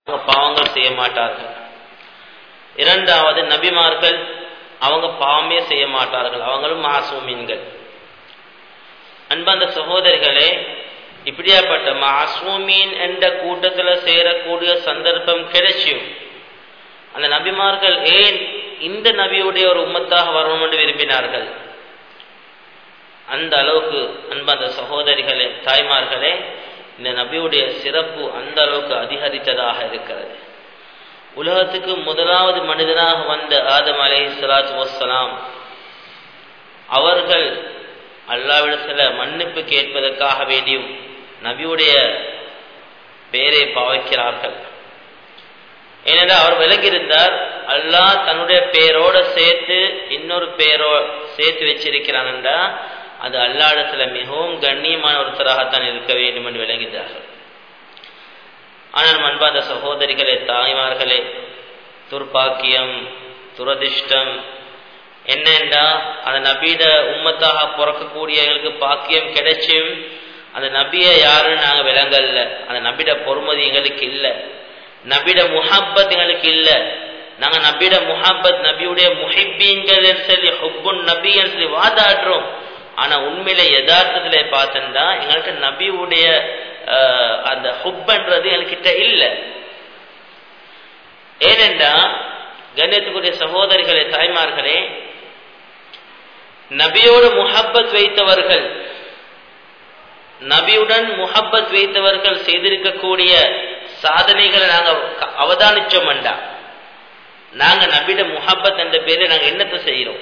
அவங்க பாவங்கள் செய்ய மாட்டார்கள் இரண்டாவது நபிமார்கள் அவங்க பாவமே செய்ய மாட்டார்கள் அவங்களும் மாசூமீன்கள் அன்பந்த சகோதரிகளே இப்படியாப்பட்ட மாசூமீன் என்ற கூட்டத்தில் சேரக்கூடிய சந்தர்ப்பம் கிடைச்சும் அந்த நபிமார்கள் ஏன் இந்த நபியுடைய ஒரு உம்மத்தாக வரணும் என்று விரும்பினார்கள் அந்த அளவுக்கு அன்பந்த சகோதரிகளே தாய்மார்களே இந்த நபியுடைய சிறப்பு அந்த அளவுக்கு அதிகரித்ததாக இருக்கிறது உலகத்துக்கு முதலாவது மனிதனாக வந்த ஆதம் அலை சலாத்து வசலாம் அவர்கள் அல்லாவிடத்தில் மன்னிப்பு கேட்பதற்காக வேண்டியும் நபியுடைய பெயரை பாவிக்கிறார்கள் ஏனென்றால் அவர் விலகியிருந்தார் அல்லாஹ் தன்னுடைய பெயரோட சேர்த்து இன்னொரு பெயரோ சேர்த்து வச்சிருக்கிறான் என்றா அது அல்லாடத்துல மிகவும் கண்ணியமான ஒருத்தராகத்தான் இருக்க வேண்டும் என்று விளங்கினார்கள் ஆனால் அன்பாத சகோதரிகளே தாய்மார்களே துர்பாக்கியம் துரதிர்ஷ்டம் என்னென்றா அந்த நபீட உம்மத்தாக பிறக்கக்கூடிய எங்களுக்கு பாக்கியம் கிடைச்சும் அந்த நபியை யாருன்னு நாங்கள் விளங்கல்ல அந்த நபிட பொறுமதி எங்களுக்கு இல்லை நபிட முஹப்பத் எங்களுக்கு இல்லை நாங்கள் நபிட முஹப்பத் நபியுடைய முஹிப்பீன்கள் சொல்லி ஹுப்புன் நபின்னு சொல்லி வாதாடுறோம் ஆனா உண்மையில யதார்த்தத்துல பார்த்தா எங்களுக்கு நபியுடைய அந்த ஹுப்ன்றது எங்ககிட்ட இல்லை ஏனென்றா கண்ணியத்துக்குரிய சகோதரிகளே தாய்மார்களே நபியோடு முஹப்பத் வைத்தவர்கள் நபியுடன் முஹப்பத் வைத்தவர்கள் செய்திருக்கக்கூடிய சாதனைகளை நாங்க அவதானிச்சோம் வேண்டா நாங்க நபிட முஹப்பத் என்ற பேரில் நாங்க என்னத்தை செய்யறோம்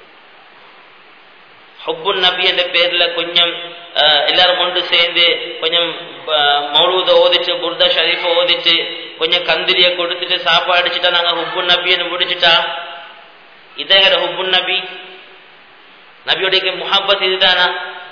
ஹொப்புன் நபி என்ற பேர்ல கொஞ்சம் எல்லாரும் ஒன்று சேர்ந்து கொஞ்சம் மௌலூத ஓதிச்சு புர்தா ஷரீஃபை ஓதிச்சு கொஞ்சம் கந்திரிய கொடுத்துட்டு சாப்பாடு அடிச்சுட்டா நாங்க ஹுப்புன் நபின்னு முடிச்சுட்டா இதே ஹுப்புன் நபி நபியுடைய முஹப்பத் இதுதானா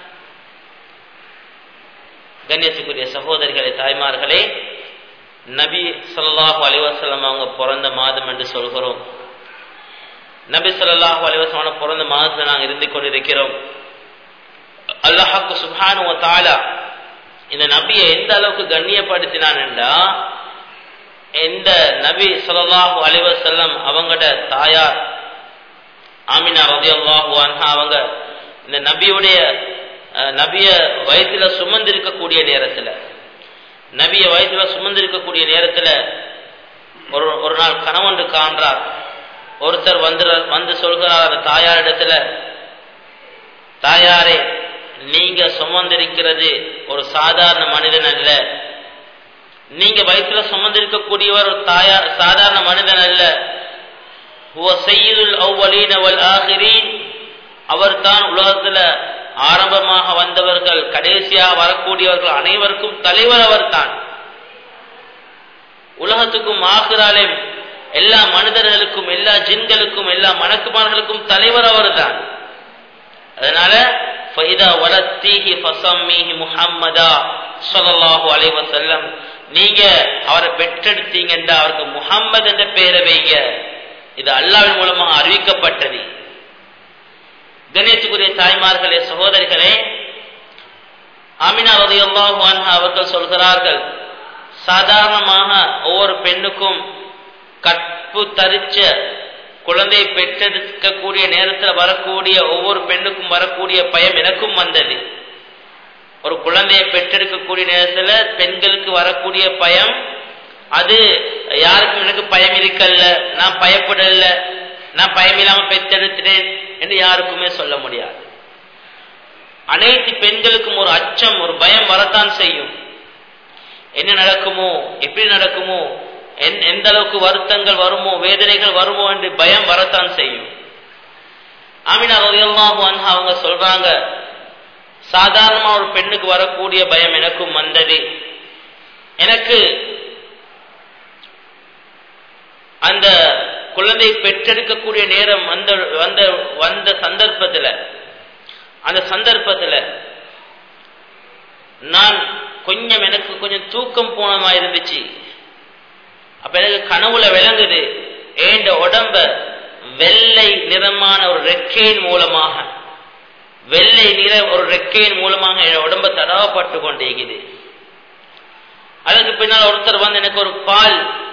கண்ணியத்துக்குரிய சகோதரிகளே தாய்மார்களே நபி சொல்லாஹு அலிவாசல்லாம் அவங்க பிறந்த மாதம் என்று சொல்கிறோம் நபி சொல்லாஹு அலிவாசமான பிறந்த மாதத்தில் நாங்கள் இருந்து கொண்டிருக்கிறோம் அல்லாஹாக்கு சுபானு தாலா இந்த நபியை எந்த அளவுக்கு கண்ணியப்படுத்தினான் என்றா எந்த நபி சொல்லாஹு அலிவசல்லம் அவங்களோட தாயார் ஆமினா ரதி அல்லாஹு அவங்க இந்த நபியுடைய நபிய வயசுல சுமந்திருக்கக்கூடிய நேரத்துல நபிய வயசுல சுமந்திருக்கக்கூடிய நேரத்துல ஒரு ஒரு நாள் கணவன் காண்றார் ஒருத்தர் வந்து வந்து சொல்கிறார் அந்த தாயாரிடத்துல தாயாரே நீங்க சுமந்திருக்கிறது ஒரு சாதாரண மனிதன் அல்ல நீங்க வயிற்றுல சுமந்திருக்கக்கூடியவர் ஒரு தாயார் சாதாரண மனிதன் அல்ல அவர் தான் உலகத்துல ஆரம்பமாக வந்தவர்கள் கடைசியாக வரக்கூடியவர்கள் அனைவருக்கும் தலைவர் அவர் தான் உலகத்துக்கும் ஆகிறாலே எல்லா மனிதர்களுக்கும் எல்லா ஜின்களுக்கும் எல்லா மணக்குமார்களுக்கும் தலைவர் அவர் தான் அதனால ஃபைதா வலத்தீஹி ஃபசம்மீஹி முஹம்மதா ஸல்லல்லாஹு அலைஹி வஸல்லம் நீங்க அவரை பெற்றெடுத்தீங்கன்றா அவருக்கு முஹம்மது என்ற பெயரை வைங்க இது அல்லாவின் மூலமாக அறிவிக்கப்பட்டது கணேசுக்குரிய தாய்மார்களே சகோதரிகளே ஆமினா ரலியல்லாஹு அன்ஹா அவர்கள் சொல்கிறார்கள் சாதாரணமாக ஒவ்வொரு பெண்ணுக்கும் கற்பு தரிச்ச குழந்தையை பெற்றெடுக்கக்கூடிய நேரத்தில் வரக்கூடிய ஒவ்வொரு பெண்ணுக்கும் வரக்கூடிய பயம் எனக்கும் வந்தது ஒரு குழந்தையை பெற்றெடுக்கக்கூடிய நேரத்தில் பெண்களுக்கு வரக்கூடிய பயம் அது யாருக்கும் எனக்கு பயம் இருக்கல்ல நான் பயப்படல நான் பயம் இல்லாம பெற்றெடுத்துட்டேன் என்று யாருக்குமே சொல்ல முடியாது அனைத்து பெண்களுக்கும் ஒரு அச்சம் ஒரு பயம் வரத்தான் செய்யும் என்ன நடக்குமோ எப்படி நடக்குமோ எந்த அளவுக்கு வருத்தங்கள் வருமோ வேதனைகள் வருமோ என்று பயம் வரத்தான் செய்யும் ஆமினா ரலியல்லாஹு அவங்க சொல்றாங்க சாதாரணமா ஒரு பெண்ணுக்கு வரக்கூடிய பயம் எனக்கும் வந்தது எனக்கு அந்த குழந்தை பெற்றெடுக்கக்கூடிய நேரம் வந்த வந்த வந்த சந்தர்ப்பத்துல அந்த சந்தர்ப்பத்துல நான் கொஞ்சம் எனக்கு கொஞ்சம் தூக்கம் போனமா இருந்துச்சு அப்ப எனக்கு கனவுல விளங்குது ஏண்ட உடம்ப வெள்ளை நிறமான ஒரு ரெக்கையின் மூலமாக வெள்ளை நிற ஒரு ரெக்கையின் மூலமாக என் உடம்ப தடவப்பட்டு கொண்டிருக்குது அதுக்கு பின்னால் ஒருத்தர் வந்து எனக்கு ஒரு பால்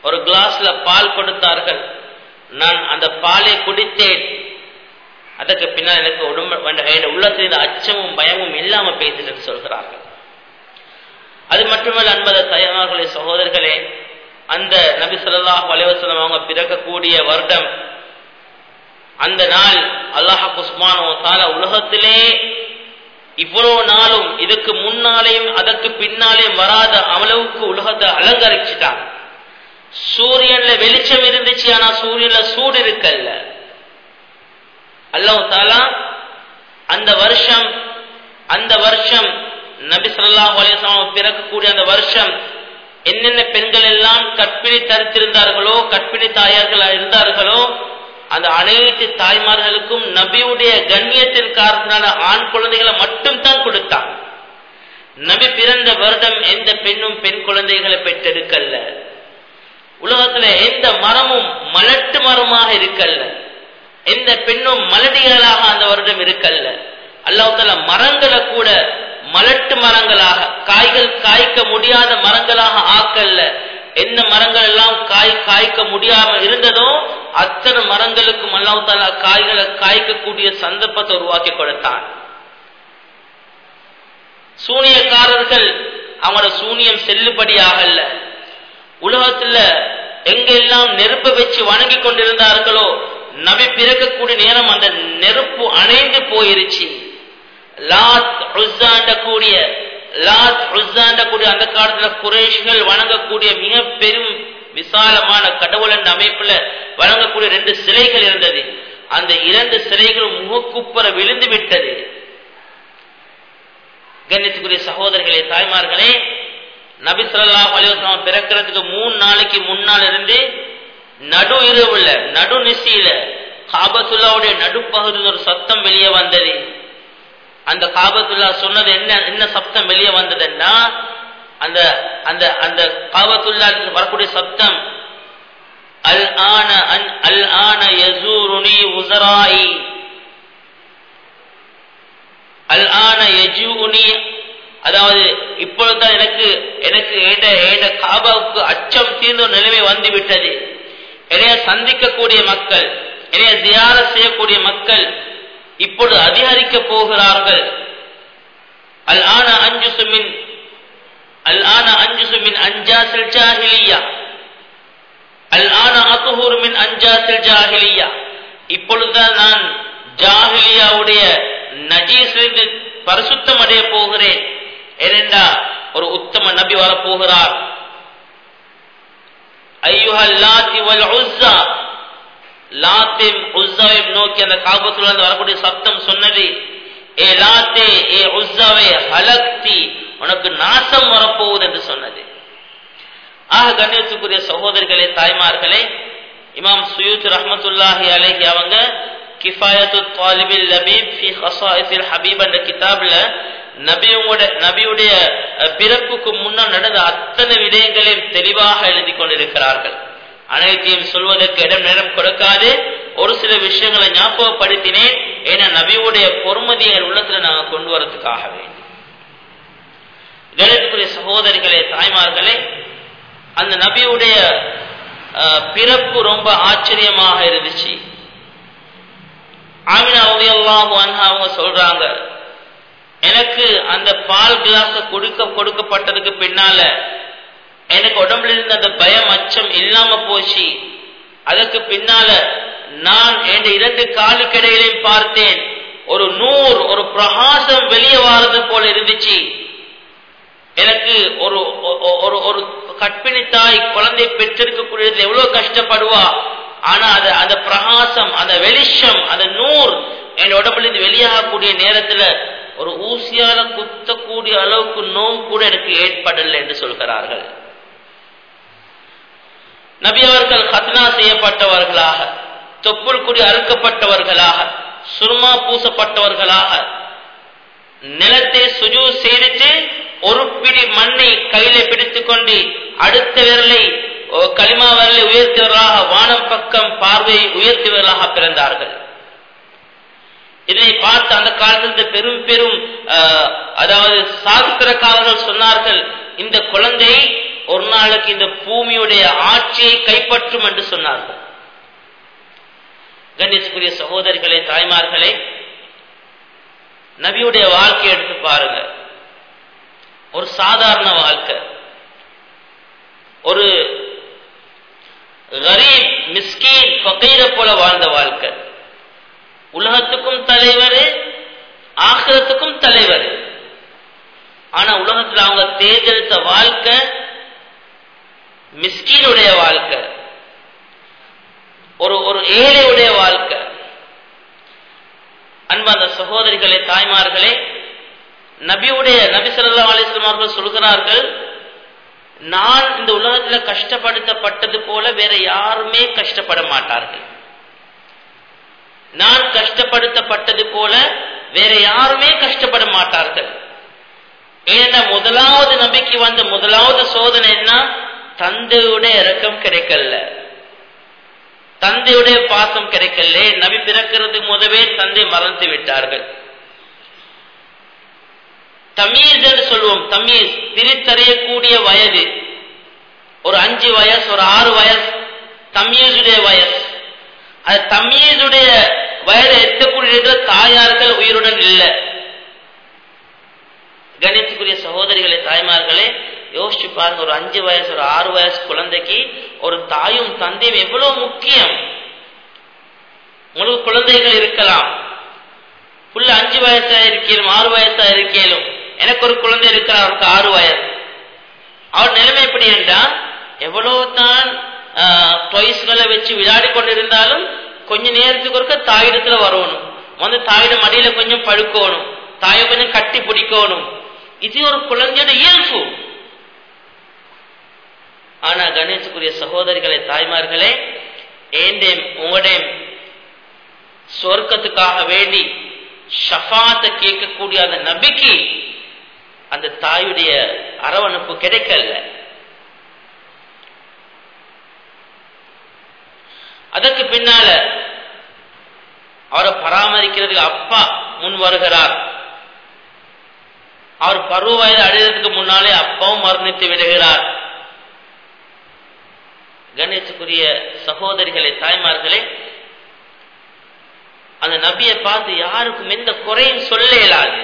ஒரு கிளாஸ்ல பால் கொடுத்தார்கள் நான் அந்த பாலை குடித்தேன் அதற்கு பின்னால் எனக்கு உடம்பு என் உள்ளத்தில் இந்த அச்சமும் பயமும் இல்லாம பேசிட்டு சொல்கிறார்கள் அது மட்டுமல்ல அன்பத தயமார்களே சகோதரர்களே அந்த நபி சொல்லாஹ் வலைவசலம் அவங்க பிறக்கக்கூடிய வருடம் அந்த நாள் அல்லாஹ் குஸ்மானோ தால உலகத்திலே இவ்வளவு நாளும் இதுக்கு முன்னாலேயும் அதற்கு பின்னாலேயும் வராத அளவுக்கு உலகத்தை அலங்கரிச்சுட்டான் சூரியன்ல வெளிச்சம் இருந்துச்சு ஆனா சூரியன்ல சூடு இருக்கல்ல அல்லாஹ் தாலா அந்த வருஷம் அந்த வருஷம் நபி சொல்லாஹ் அலிஸ்லாம் பிறக்கக்கூடிய அந்த வருஷம் என்னென்ன பெண்கள் எல்லாம் கற்பிணி தரித்திருந்தார்களோ கற்பிணி தாயார்கள் இருந்தார்களோ அந்த அனைத்து தாய்மார்களுக்கும் நபியுடைய கண்ணியத்தின் காரணத்தினால ஆண் குழந்தைகளை மட்டும் தான் கொடுத்தான் நபி பிறந்த வருடம் எந்த பெண்ணும் பெண் குழந்தைகளை பெற்றெடுக்கல்ல உலகத்துல எந்த மரமும் மலட்டு மரமாக இருக்கல்ல எந்த பெண்ணும் மலடிகளாக அந்த வருடம் இருக்கல்ல அல்லாஹால மரங்களை கூட மலட்டு மரங்களாக காய்கள் காய்க்க முடியாத மரங்களாக ஆக்கல்ல எந்த மரங்கள் எல்லாம் காய் காய்க்க முடியாம இருந்ததோ அத்தனை மரங்களுக்கும் அல்லாஹால காய்களை காய்க்கக்கூடிய சந்தர்ப்பத்தை உருவாக்கி கொடுத்தான் சூனியக்காரர்கள் அவனோட சூனியம் செல்லுபடியாகல்ல உலகத்துல எங்கெல்லாம் நெருப்பை வச்சு வணங்கி கொண்டிருந்தார்களோ நபி பிறக்கக்கூடிய நேரம் அந்த நெருப்பு அணைந்து போயிருச்சு லாத் உஸ்ஸாண்ட கூடிய லாத் உஸ்ஸாண்ட கூடிய அந்த காலத்துல குறைஷிகள் வணங்கக்கூடிய மிக பெரும் விசாலமான கடவுள் என்ற அமைப்புல வழங்கக்கூடிய ரெண்டு சிலைகள் இருந்தது அந்த இரண்டு சிலைகளும் முகக்குப்பர விழுந்து விட்டது கண்ணியத்துக்குரிய சகோதரர்களே தாய்மார்களே நபி சொல்லா அலிவசம் பிறக்கிறதுக்கு மூணு நாளைக்கு முன்னால் இருந்து நடு இரவுல நடு நிசையில காபத்துல்லாவுடைய நடுப்பகுதியில் ஒரு சத்தம் வெளியே வந்தது அந்த காபத்துல்லா சொன்னது என்ன என்ன சப்தம் வெளியே வந்ததுன்னா அந்த அந்த அந்த காபத்துல்லா வரக்கூடிய சப்தம் அல் ஆன அல் ஆன யசூருனி உசராயி அல் ஆன யஜூனி அதாவது இப்பொழுதுதான் எனக்கு எனக்கு ஏட ஏட காபாவுக்கு அச்சம் தீர்ந்த ஒரு நிலைமை வந்து விட்டது என்னைய சந்திக்கக்கூடிய மக்கள் என்னைய தியார செய்யக்கூடிய மக்கள் இப்பொழுது அதிகரிக்க போகிறார்கள் அல் ஆன அஞ்சு சுமின் அல் ஆன அஞ்சு சுமின் அஞ்சாசில் ஜாஹிலியா அல் ஆன அத்துஹூர் மின் அஞ்சாசில் ஜாஹிலியா இப்பொழுதுதான் நான் ஜாஹிலியாவுடைய நஜீஸிலிருந்து பரிசுத்தம் அடைய போகிறேன் ஏனென்றா ஒரு உத்தம நபி வரப்போகிறார் ஐயுஹல் லாத்தி வல் உஸ்ஸா லாத்திம் உஸ்ஸாவையும் நோக்கி அந்த காபத்துல இருந்து வரக்கூடிய சத்தம் சொன்னது ஏ லாத்தே ஏ உஸ்ஸாவை ஹலக்தி உனக்கு நாசம் வரப்போகுது என்று சொன்னது ஆக கண்ணியத்துக்குரிய சகோதரிகளே தாய்மார்களே இமாம் சுயூத் ரஹமத்துல்லாஹி அலைஹி அவங்க கிஃபாயத்து தாலிபில் லபீப் ஃபி ஹசாயிசில் ஹபீப் என்ற கிதாப்ல நபியுடைய நபியுடைய பிறப்புக்கு முன்னால் நடந்த அத்தனை விடயங்களையும் தெளிவாக எழுதி கொண்டிருக்கிறார்கள் அனைத்தையும் சொல்வதற்கு இடம் நேரம் கொடுக்காது ஒரு சில விஷயங்களை ஞாபகப்படுத்தினேன் ஏன்னா நபியுடைய பொறுமதியை உள்ளத்துல நாங்க கொண்டு வரதுக்காக வேண்டும் கணிதத்துக்குரிய சகோதரிகளே தாய்மார்களே அந்த நபியுடைய பிறப்பு ரொம்ப ஆச்சரியமாக இருந்துச்சு ஆமினா ரலியல்லாஹு அன்ஹா அவங்க சொல்றாங்க எனக்கு அந்த பால் கிளாஸ் கொடுக்க கொடுக்கப்பட்டதுக்கு பின்னால எனக்கு உடம்புல இருந்த அந்த பயம் அச்சம் இல்லாம போச்சு அதற்கு பின்னால நான் என் இரண்டு காலுக்கிடையிலையும் பார்த்தேன் ஒரு நூறு ஒரு பிரகாசம் வெளியே வாரது போல இருந்துச்சு எனக்கு ஒரு ஒரு ஒரு கற்பிணி தாய் குழந்தை பெற்றிருக்கக்கூடியது எவ்வளவு கஷ்டப்படுவா ஆனா அது அந்த பிரகாசம் அந்த வெளிச்சம் அந்த நூறு என் உடம்புல இருந்து வெளியாகக்கூடிய நேரத்துல ஒரு ஊசியால குத்தக்கூடிய அளவுக்கு நோம் கூட எனக்கு ஏற்படல என்று சொல்கிறார்கள் நபி அவர்கள் ஹத்னா செய்யப்பட்டவர்களாக தொப்புள் குடி அறுக்கப்பட்டவர்களாக சுர்மா பூசப்பட்டவர்களாக நிலத்தை சுஜு செய்துட்டு ஒரு பிடி மண்ணை கையில பிடித்துக் கொண்டு அடுத்த விரலை களிமா விரலை உயர்த்தியவர்களாக வானம் பக்கம் பார்வையை உயர்த்தியவர்களாக பிறந்தார்கள் இதை பார்த்து அந்த காலத்தில் பெரும் பெரும் அதாவது சாஸ்திரக்காரர்கள் சொன்னார்கள் இந்த குழந்தை ஒரு நாளைக்கு இந்த பூமியுடைய ஆட்சியை கைப்பற்றும் என்று சொன்னார்கள் கணேசுக்குரிய சகோதரிகளே தாய்மார்களே நபியுடைய வாழ்க்கை எடுத்து பாருங்க ஒரு சாதாரண வாழ்க்கை ஒரு கரீப் மிஸ்கீன் ஃபக்கீர போல வாழ்ந்த வாழ்க்கை உலகத்துக்கும் தலைவர் ஆகிரத்துக்கும் தலைவர் ஆனா உலகத்துல அவங்க தேர்ந்தெடுத்த வாழ்க்கை மிஸ்கீனுடைய வாழ்க்கை ஒரு ஒரு ஏழையுடைய வாழ்க்கை அன்பான சகோதரிகளே தாய்மார்களே நபியுடைய நபி சொல்லா அலிஸ்லாம் அவர்கள் சொல்கிறார்கள் நான் இந்த உலகத்துல கஷ்டப்படுத்தப்பட்டது போல வேற யாருமே கஷ்டப்பட மாட்டார்கள் நான் கஷ்டப்படுத்தப்பட்டது போல வேற யாருமே கஷ்டப்பட மாட்டார்கள் ஏன்னா முதலாவது நபிக்கு வந்த முதலாவது சோதனை என்ன தந்தையுடைய இறக்கம் கிடைக்கல தந்தையுடைய பாசம் கிடைக்கல நபி பிறக்கிறதுக்கு முதவே தந்தை மறந்து விட்டார்கள் தமீஸ் என்று சொல்லுவோம் தமீஸ் பிரித்தறியக்கூடிய வயது ஒரு அஞ்சு வயசு ஒரு ஆறு வயசு தமீசுடைய வயசு அது தமீசுடைய வயதை எத்தக்கூடிய தாயார்கள் உயிருடன் இல்லை கணித்துக்குரிய சகோதரிகளே தாய்மார்களே யோசிச்சு பாருங்க ஒரு அஞ்சு வயசு ஒரு ஆறு வயசு குழந்தைக்கு ஒரு தாயும் தந்தையும் எவ்வளவு முக்கியம் உங்களுக்கு குழந்தைகள் இருக்கலாம் புள்ள அஞ்சு வயசா இருக்கேனும் ஆறு வயசா இருக்கேனும் எனக்கு ஒரு குழந்தை இருக்கிறார் அவருக்கு ஆறு வயசு அவர் நிலைமை எப்படி என்றால் எவ்வளவு தான் டொய்ஸ்களை வச்சு விளையாடி கொண்டிருந்தாலும் கொஞ்ச நேரத்துக்கு ஒருக்க தாயிடத்துல வரணும் வந்து தாயிட மடியில கொஞ்சம் படுக்கணும் தாயை கொஞ்சம் கட்டி பிடிக்கணும் இது ஒரு குழந்தையோட இயல்பு ஆனா கணேசுக்குரிய சகோதரிகளே தாய்மார்களே ஏண்டேம் உங்களுடைய சொர்க்கத்துக்காக வேண்டி ஷஃபாத்தை கேட்கக்கூடிய அந்த நபிக்கு அந்த தாயுடைய அரவணைப்பு கிடைக்கல அதற்கு பின்னால அவரை பராமரிக்கிறதுக்கு அப்பா முன் வருகிறார் அவர் பருவ வயது அடைகிறதுக்கு முன்னாலே அப்பாவும் மரணித்து விடுகிறார் கணேசுக்குரிய சகோதரிகளே தாய்மார்களே அந்த நபியை பார்த்து யாருக்கும் எந்த குறையும் சொல்ல இயலாது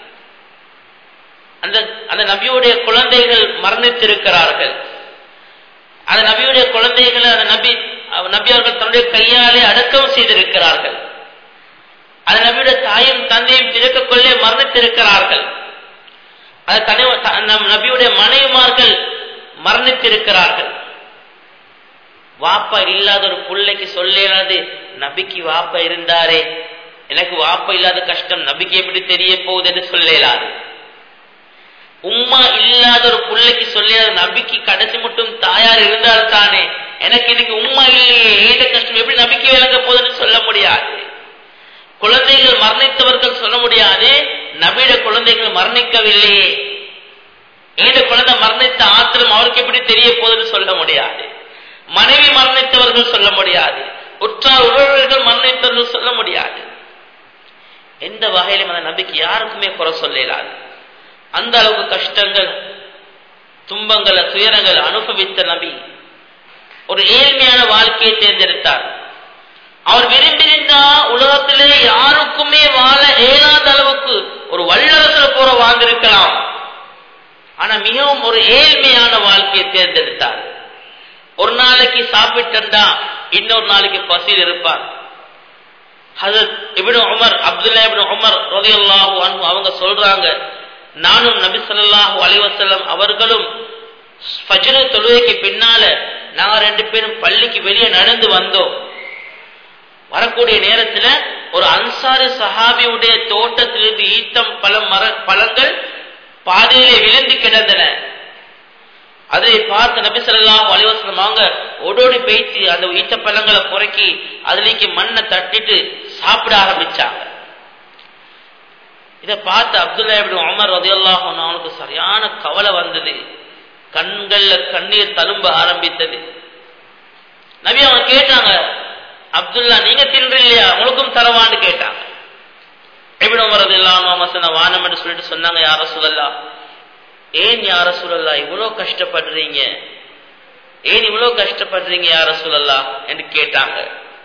அந்த அந்த நபியுடைய குழந்தைகள் மரணித்திருக்கிறார்கள் அந்த நபியுடைய குழந்தைகளை அந்த நபி நபி அவர்கள் தன்னுடைய கையாலே அடக்கம் செய்திருக்கிறார்கள் அந்த நபியுடைய தாயும் தந்தையும் பிறக்கக்கொள்ளே மரணித்திருக்கிறார்கள் அது தனி நபியுடைய மனைவிமார்கள் மரணித்திருக்கிறார்கள் வாப்பா இல்லாத ஒரு பிள்ளைக்கு சொல்லிடாது நபிக்கு வாப்பா இருந்தாரே எனக்கு வாப்பா இல்லாத கஷ்டம் நபிக்கு எப்படி தெரிய போகுது என்று சொல்லலாது உம்மா இல்லாத ஒரு பிள்ளைக்கு சொல்லிடாது நபிக்கு கடைசி மட்டும் தாயார் இருந்தால் தானே எனக்கு இன்னைக்கு உம்மா இல்லையே ஏத கஷ்டம் எப்படி நபிக்கு விளங்க போகுதுன்னு சொல்ல முடியாது குழந்தைகள் மரணித்தவர்கள் சொல்ல முடியாது நபியிட குழந்தைகள் மரணிக்கவில்லையே ஏத குழந்தை மரணித்த ஆத்திரம் அவருக்கு எப்படி தெரிய போகுதுன்னு சொல்ல முடியாது மனைவி மரணித்தவர்கள் சொல்ல முடியாது உற்றார் உறவுகள் மரணித்தவர்கள் சொல்ல முடியாது எந்த வகையிலும் அந்த நபிக்கு யாருக்குமே குறை சொல்லலாது அந்த அளவுக்கு கஷ்டங்கள் துன்பங்களை துயரங்கள் அனுபவித்த நபி ஒரு ஏழ்மையான வாழ்க்கையை தேர்ந்தெடுத்தார் அவர் விரும்பியிருந்தா உலகத்திலே யாருக்குமே வாழ இயலாத அளவுக்கு ஒரு வல்லரசுல போற வாழ்ந்திருக்கலாம் ஆனா மிகவும் ஒரு ஏழ்மையான வாழ்க்கையை தேர்ந்தெடுத்தார் ஒரு நாளைக்கு சாப்பிட்டா இன்னொரு நாளைக்கு பசியில் இருப்பார் Ibn Umar Abdullah Ibn Umar ரலியல்லாஹு அன்ஹு அவங்க சொல்றாங்க நானும் நபி ஸல்லல்லாஹு அலைஹி வஸல்லம் அவர்களும் ஃபஜ்ர் தொழுகைக்கு பின்னால நாங்க ரெண்டு பேரும் பள்ளிக்கு வெளியே நடந்து வந்தோம் வரக்கூடிய நேரத்துல ஒரு அன்சாரி சஹாபியுடைய தோட்டத்திலிருந்து ஈத்தம் பல மர பழங்கள் பாதையிலே விழுந்து கிடந்தன அதை பார்த்து நபி ஸல்லல்லாஹு அலைஹி வஸல்லம் அவங்க ஓடோடி பேசி அந்த ஈட்ட பழங்களை புறக்கி அதுலேக்கு மண்ணை தட்டிட்டு சாப்பிட ஆரம்பிச்சாங்க இதை பார்த்து அப்துல்லா இப்னு உமர் ரலியல்லாஹு அன்ஹு அவனுக்கு சரியான கவலை வந்தது கண்கள்ல கண்ணீர் தழும்ப ஆரம்பித்தது நபி அவங்க கேட்டாங்க அப்துல்லா நீங்க தின்று இல்லையா உங்களுக்கும் தரவான்னு கேட்டாங்க இப்னு உமர் ரலியல்லாஹு அன்ஹு மசன வானம் என்று சொல்லிட்டு சொன்னாங்க யார சொல்லலாம் ஏன் யார சூழல்லா இவ்வளோ கஷ்டப்படுறீங்க ஏன் இவ்வளோ கஷ்டப்படுறீங்க யார சூழல்லா என்று கேட்டாங்க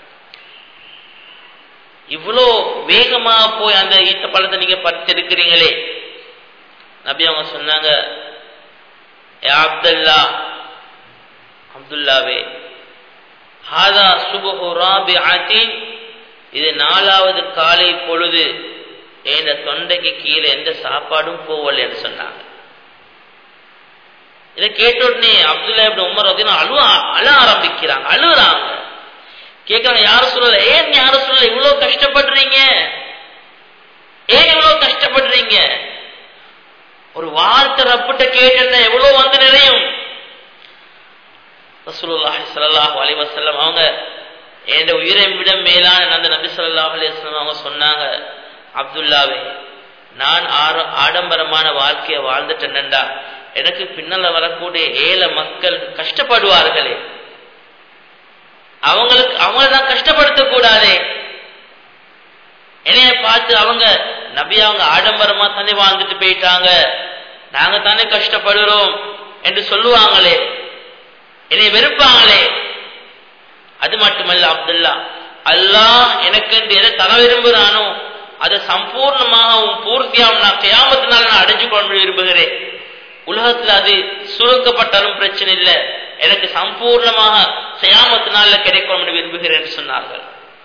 இவ்வளோ வேகமா போய் அந்த ஈட்ட பழத்தை நீங்க பறித்தெடுக்கிறீங்களே நபி அவங்க சொன்னாங்க "யா அப்துல்லா அப்துல்லாவே ஹாதா சுபஹு ராபிஅத்தின் இது நாலாவது காலை பொழுது இந்த தொண்டைக்கு கீழே எந்த சாப்பாடும் போவல என்று சொன்னாங்க இதை கேட்ட உடனே அப்துல்லா இப்படி உமர் வந்து அழு அழ ஆரம்பிக்கிறாங்க அழுகுறாங்க கேட்கறாங்க யாரும் சொல்லல ஏன் யாரும் சொல்லல இவ்வளவு கஷ்டப்படுறீங்க ஏன் இவ்வளவு கஷ்டப்படுறீங்க ஒரு வார்த்தை ரப்பிட்ட கேட்டா எவ்வளவு வந்து நிறையும் ரசூலுல்லாஹி ஸல்லல்லாஹு அலைஹி வஸல்லம் அவங்க என் உயிரை விட மேலான அந்த நபி ஸல்லல்லாஹு அலைஹி வஸல்லம் அவங்க சொன்னாங்க அப்துல்லாவே நான் ஆர ஆடம்பரமான வாழ்க்கையை வாழ்ந்துட்டேன்டா எனக்கு பின்னால வரக்கூடிய ஏழை மக்கள் கஷ்டப்படுவார்களே அவங்களுக்கு அவங்கள தான் கஷ்டப்படுத்த கூடாதே என்னைய பார்த்து அவங்க நபி அவங்க ஆடம்பரமா தானே வாழ்ந்துட்டு போயிட்டாங்க நாங்க தானே கஷ்டப்படுறோம் என்று சொல்லுவாங்களே என்னை வெறுப்பாங்களே அது மட்டுமல்ல அப்துல்லா அல்லாஹ் எனக்கு என்று எதை தர விரும்புகிறானோ அதை சம்பூர்ணமாகவும் பூர்த்தியாகவும் நான் கியாமத்தினால நான் அடைஞ்சு கொள்ள விரும்புகிறேன் உலகத்துல அது சுருக்கப்பட்டாலும் பிரச்சனை இல்லை எனக்கு சம்பூர்ணமாக கியாமத்தினால கிடைக்கும் என்று விரும்புகிறேன் என்று சொன்னார்கள்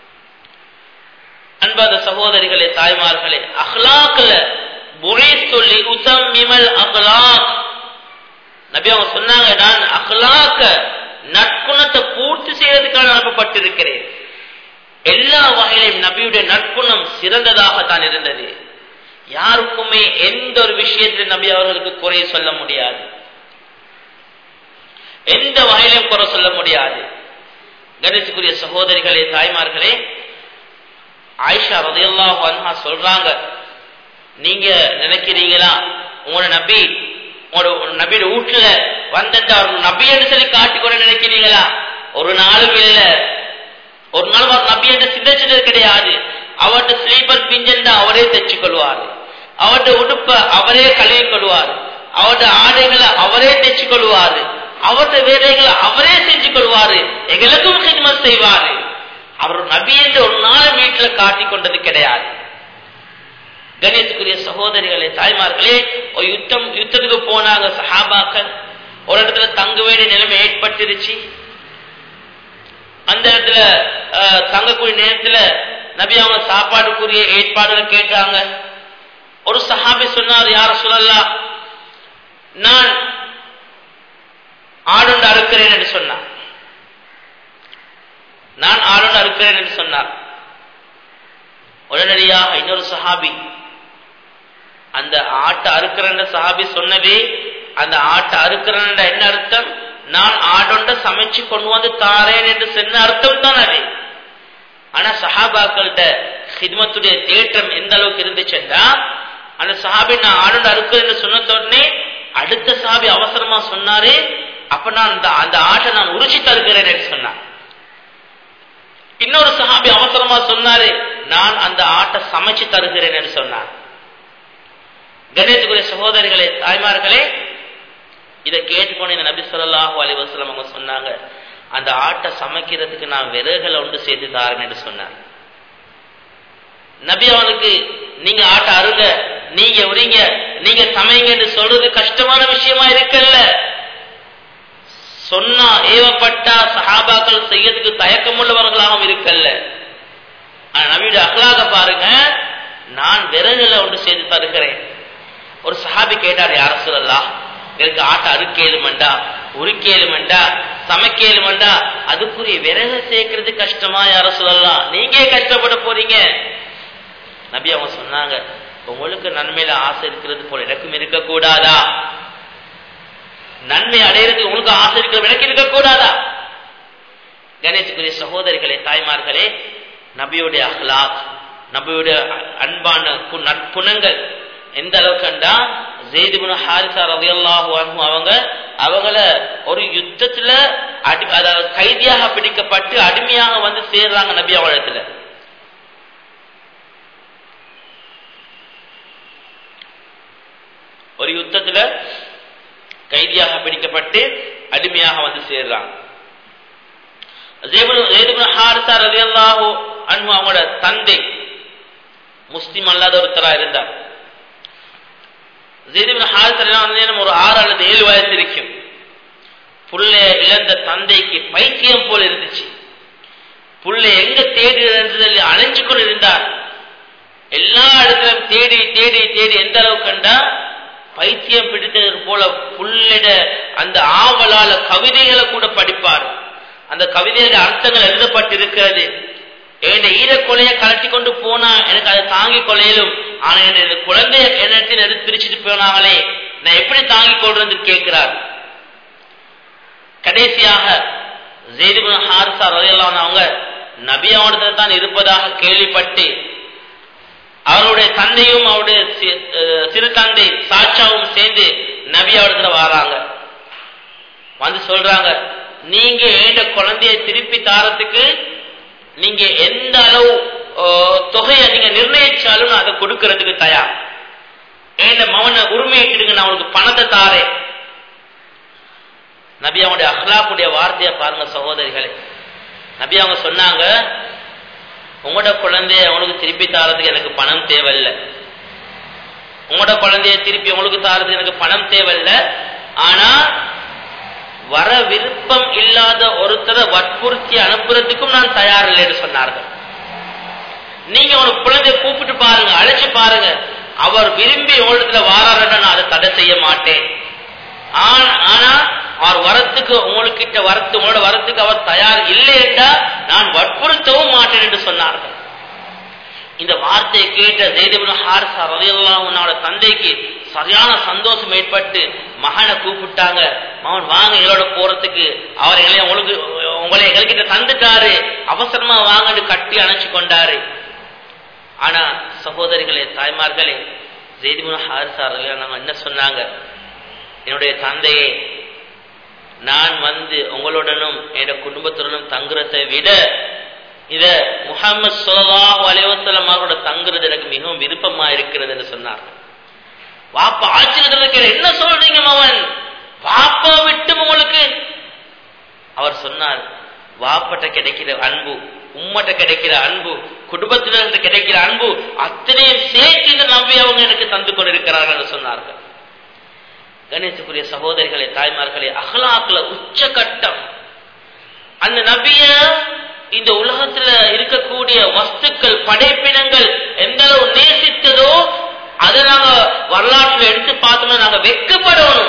அன்பாத சகோதரிகளே தாய்மார்களே அஹ்லாக்ல புரித்துள்ளி உசம் மிமல் அஹ்லாக் நபி அவங்க சொன்னாங்க நான் அஹ்லாக்க நற்குணத்தை பூர்த்தி செய்யறதுக்காக அனுப்பப்பட்டிருக்கிறேன் எல்லா வகையிலும் நபியுடைய நற்குணம் சிறந்ததாக தான் இருந்தது யாருக்குமே எந்த ஒரு விஷயத்தில் நபி அவர்களுக்கு குறை சொல்ல முடியாது எந்த வகையிலும் குறை சொல்ல முடியாது கணேசுக்குரிய சகோதரிகளே தாய்மார்களே ஆயிஷா ரதையெல்லாம் அன்ஹா சொல்றாங்க நீங்க நினைக்கிறீங்களா உங்களோட நபி உங்களோட நபியோட வீட்டுல வந்துட்டு அவர் நபி என்று சொல்லி காட்டிக்கொள்ள நினைக்கிறீங்களா ஒரு நாளும் இல்ல ஒரு நாள் அவர் நபி என்று சிந்திச்சது கிடையாது அவர்கிட்ட ஸ்லீப்பர் பிஞ்சண்டா அவரே தைச்சு கொள்வார் அவர்கிட்ட உடுப்ப அவரே கழுவி கொள்வார் அவருடைய ஆடைகளை அவரே தைச்சு கொள்வாரு அவருடைய வேலைகளை அவரே செஞ்சு கொள்வாரு எங்களுக்கும் ஹிதமத் செய்வாரு அவர் நபி என்று ஒரு நாள் வீட்டுல காட்டிக் கொண்டது கிடையாது கணேசுக்குரிய சகோதரிகளே தாய்மார்களே ஒரு யுத்தம் யுத்தத்துக்கு போனாங்க சஹாபாக்கள் ஒரு இடத்துல தங்க வேண்டிய நிலைமை ஏற்பட்டுருச்சு அந்த இடத்துல தங்கக்கூடிய நேரத்துல நபி அவங்க சாப்பாடுக்குரிய ஏற்பாடுகள் கேட்டாங்க ஒரு சஹாபி சொன்னார் யார சொல்லலாம் நான் ஆடுண்டு அறுக்கிறேன் என்று சொன்னார் நான் ஆடுண்டு அறுக்கிறேன் என்று சொன்னார் உடனடியாக இன்னொரு சஹாபி அந்த ஆட்டை அறுக்கிறன்ற சஹாபி சொன்னதே அந்த ஆட்டை அறுக்கிறன்ற என்ன அர்த்தம் நான் ஆடொண்ட சமைச்சு கொண்டு வந்து தாரேன் என்று சொன்ன அர்த்தம் தான் அது ஆனா சஹாபாக்கள்கிட்ட ஹித்மத்துடைய தேற்றம் எந்த அளவுக்கு இருந்துச்சுன்னா அந்த சஹாபி நான் ஆடொண்ட அறுக்கிறேன் சொன்ன உடனே அடுத்த சஹாபி அவசரமா சொன்னாரு அப்ப நான் அந்த அந்த ஆட்டை நான் உரிச்சு தருகிறேன் என்று சொன்னான் இன்னொரு சஹாபி அவசரமா சொன்னாரு நான் அந்த ஆட்டை சமைச்சு தருகிறேன் என்று சொன்னார் கணேசுக்குரிய சகோதரிகளே தாய்மார்களே இதை கேட்டுக்கொண்டு இந்த நபி சொல்லாஹு அலி வசலம் அவங்க சொன்னாங்க அந்த ஆட்டை சமைக்கிறதுக்கு நான் விறகுகளை ஒன்று சேர்த்து தாரேன் என்று சொன்னார் நபி அவனுக்கு நீங்க ஆட்டை அருக நீங்க உரிங்க நீங்க சமைங்க என்று சொல்றது கஷ்டமான விஷயமா இருக்கல்ல சொன்னா ஏவப்பட்டா சஹாபாக்கள் செய்யறதுக்கு தயக்கம் உள்ளவர்களாகவும் இருக்கல்ல ஆனா நபியுடைய அகலாக பாருங்க நான் விறகுல ஒன்று செய்து தருகிறேன் ஒரு சஹாபி கேட்டார் யார சொல்லலாம் எனக்கு ஆட்டை அறுக்கேலுமண்டா உருக்கேலுமண்டா சமைக்கேலுமண்டா அதுக்குரிய விறகு சேர்க்கறது கஷ்டமா யார சொல்லலாம் நீங்க கஷ்டப்பட போறீங்க நபி அவங்க சொன்னாங்க உங்களுக்கு நன்மையில ஆசை இருக்கிறது போல எனக்கும் இருக்கக்கூடாதா நன்மை அடையிறது உங்களுக்கு ஆசை இருக்கிற எனக்கு இருக்கக்கூடாதா கணேசுக்குரிய சகோதரிகளே தாய்மார்களே நபியுடைய அஹ்லாக் நபியுடைய அன்பான நற்குணங்கள் எந்த அளவுக்குண்டா ஜெய்திபுன ஹாரிசா ரவியல்லாஹு அவங்க அவங்கள ஒரு யுத்தத்துல அடி அதாவது கைதியாக பிடிக்கப்பட்டு அடிமையாக வந்து சேர்றாங்க நபி அவளத்துல ஒரு யுத்தத்துல கைதியாக பிடிக்கப்பட்டு அடிமையாக வந்து சேர்றாங்க அவங்களோட தந்தை முஸ்லிம் அல்லாத ஒருத்தரா இருந்தார் ஒரு ஆறு அல்லது ஏழு வயசு இருக்கும் புள்ளை இழந்த தந்தைக்கு பைத்தியம் போல இருந்துச்சு புள்ளை எங்க தேடி இருந்ததில் அலைஞ்சு கொண்டு இருந்தார் எல்லா இடத்திலும் தேடி தேடி தேடி எந்த அளவு கண்டா பைத்தியம் பிடித்தது போல புள்ளிட அந்த ஆவலால கவிதைகளை கூட படிப்பார் அந்த கவிதையோட அர்த்தங்கள் எழுதப்பட்டிருக்கிறது என் ஈர கொலையை கலட்டி கொண்டு போனா எனக்கு அதை தாங்கி கொள்ளையிலும் ஆனா என் குழந்தைய என்னத்தில் எடுத்து பிரிச்சுட்டு போனாங்களே நான் எப்படி தாங்கிக் கொள்றது கேட்கிறார் கடைசியாக ஜெய்துபின் ஹாரிசா ரதையெல்லாம் அவங்க நபி அவனத்துல தான் இருப்பதாக கேள்விப்பட்டு அவருடைய தந்தையும் அவருடைய சிறு தந்தை சாட்சாவும் சேர்ந்து நபி அவடத்துல வராங்க வந்து சொல்றாங்க நீங்க ஏண்ட குழந்தைய திருப்பி தாரத்துக்கு நீங்க எந்த அளவு தொகையை நீங்க நிர்ணயிச்சாலும் நான் அதை கொடுக்கறதுக்கு தயார் ஏண்ட மவனை உரிமையிட்டுடுங்க நான் உங்களுக்கு பணத்தை தாரேன் நபி அவனுடைய அஹ்லாக்குடைய வார்த்தையை பாருங்க சகோதரிகளே நபி அவங்க சொன்னாங்க உங்களோட குழந்தைய உங்களுக்கு திருப்பி தாரதுக்கு எனக்கு பணம் தேவையில்லை உங்களோட குழந்தைய திருப்பி உங்களுக்கு தாரதுக்கு எனக்கு பணம் தேவையில்லை ஆனா வர விருப்பம் இல்லாத ஒருத்தரை வற்புறுத்தி அனுப்புறதுக்கும் நான் தயார் இல்லைன்னு சொன்னார்கள் நீங்க ஒரு குழந்தைய கூப்பிட்டு பாருங்க அழைச்சு பாருங்க அவர் விரும்பி உங்களிடத்துல வாராருன்னா நான் அதை தடை செய்ய மாட்டேன் ஆனா அவர் வரத்துக்கு உங்களுக்கிட்ட வரத்து உங்களோட வரத்துக்கு அவர் தயார் இல்லை என்றா நான் வற்புறுத்தவும் மாட்டேன் என்று சொன்னார்கள் இந்த வார்த்தையை கேட்ட ஜெய்தபின் ஹாரிசா ரதையெல்லாம் தந்தைக்கு சரியான சந்தோஷம் ஏற்பட்டு மகனை கூப்பிட்டாங்க மகன் வாங்க எங்களோட போறதுக்கு அவர் எங்களை உங்களுக்கு உங்களை எங்ககிட்ட தந்துட்டாரு அவசரமா வாங்கன்னு கட்டி அணைச்சு கொண்டாரு ஆனா சகோதரிகளே தாய்மார்களே ஜெய்திமுன ஹாரிசா ரதையெல்லாம் என்ன சொன்னாங்க என்னுடைய தந்தையே நான் வந்து உங்களுடனும் என் குடும்பத்துடனும் தங்குறதை விட இத முகமது சொல்லாஹ் அலைவசலம் அவரோட தங்குறது எனக்கு மிகவும் விருப்பமா இருக்கிறது என்று சொன்னார் வாப்பா ஆச்சரியத்தில் இருக்கிற என்ன சொல்றீங்க மவன் வாப்பா விட்டு உங்களுக்கு அவர் சொன்னார் வாப்பட்ட கிடைக்கிற அன்பு உம்மட்ட கிடைக்கிற அன்பு குடும்பத்தினர்கிட்ட கிடைக்கிற அன்பு அத்தனையும் சேர்த்து இந்த நம்பி அவங்க எனக்கு தந்து கொண்டிருக்கிறார்கள் என்று சொன்னார்கள் கணேசக்குரிய சகோதரிகளே தாய்மார்களே அகலாக்குல உச்சகட்டம் அந்த நபிய இந்த உலகத்துல இருக்கக்கூடிய வஸ்துக்கள் படைப்பினங்கள் எந்த அளவு நேசித்ததோ அதை நாங்க வரலாற்றுல எடுத்து பார்த்தோம்னா நாங்க வெக்கப்படணும்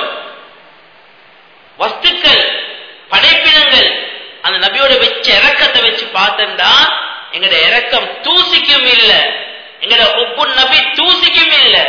வஸ்துக்கள் படைப்பினங்கள் அந்த நபியோட வச்ச இறக்கத்தை வச்சு பார்த்தா எங்கட இறக்கம் தூசிக்கும் இல்ல எங்கட ஒப்பு நபி தூசிக்கும் இல்லை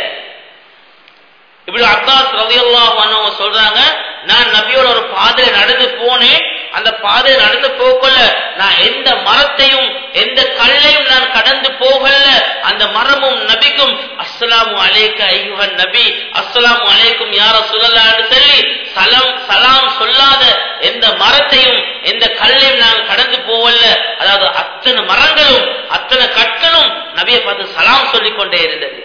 இப்படி அப்பாஸ் ரவியல்லா சொல்றாங்க நான் நபியோட ஒரு பாதையில நடந்து போனேன் அந்த பாதையை நடந்து போகல நான் எந்த மரத்தையும் எந்த கல்லையும் நான் கடந்து போகல அந்த மரமும் நபிக்கும் அஸ்ஸலாமு அலைக்க ஐயுகன் நபி அஸ்ஸலாமு அலைக்கும் யார சொல்லலான்னு சொல்லி சலம் சலாம் சொல்லாத எந்த மரத்தையும் எந்த கல்லையும் நாங்கள் கடந்து போகல அதாவது அத்தனை மரங்களும் அத்தனை கற்களும் நபியை பார்த்து சலாம் சொல்லிக் கொண்டே இருந்தது